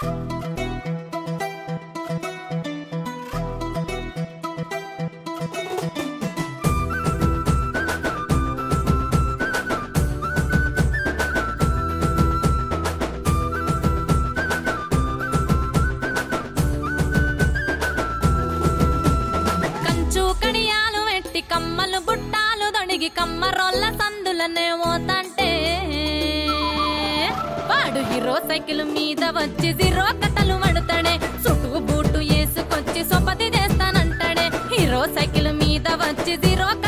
కంచు కడియాలు వెట్టి కమ్మలు బుట్టాలు దొడిగి కమ్మరోళ్ళ సందులనే పోతంటే వాడు హీరో సైకిల్ మీద వచ్చి జీరో కథలు పడతాడే చుట్టూ బూటు వేసుకొచ్చి సొపతి చేస్తానంటాడే హీరో సైకిల్ మీద వచ్చి జీరో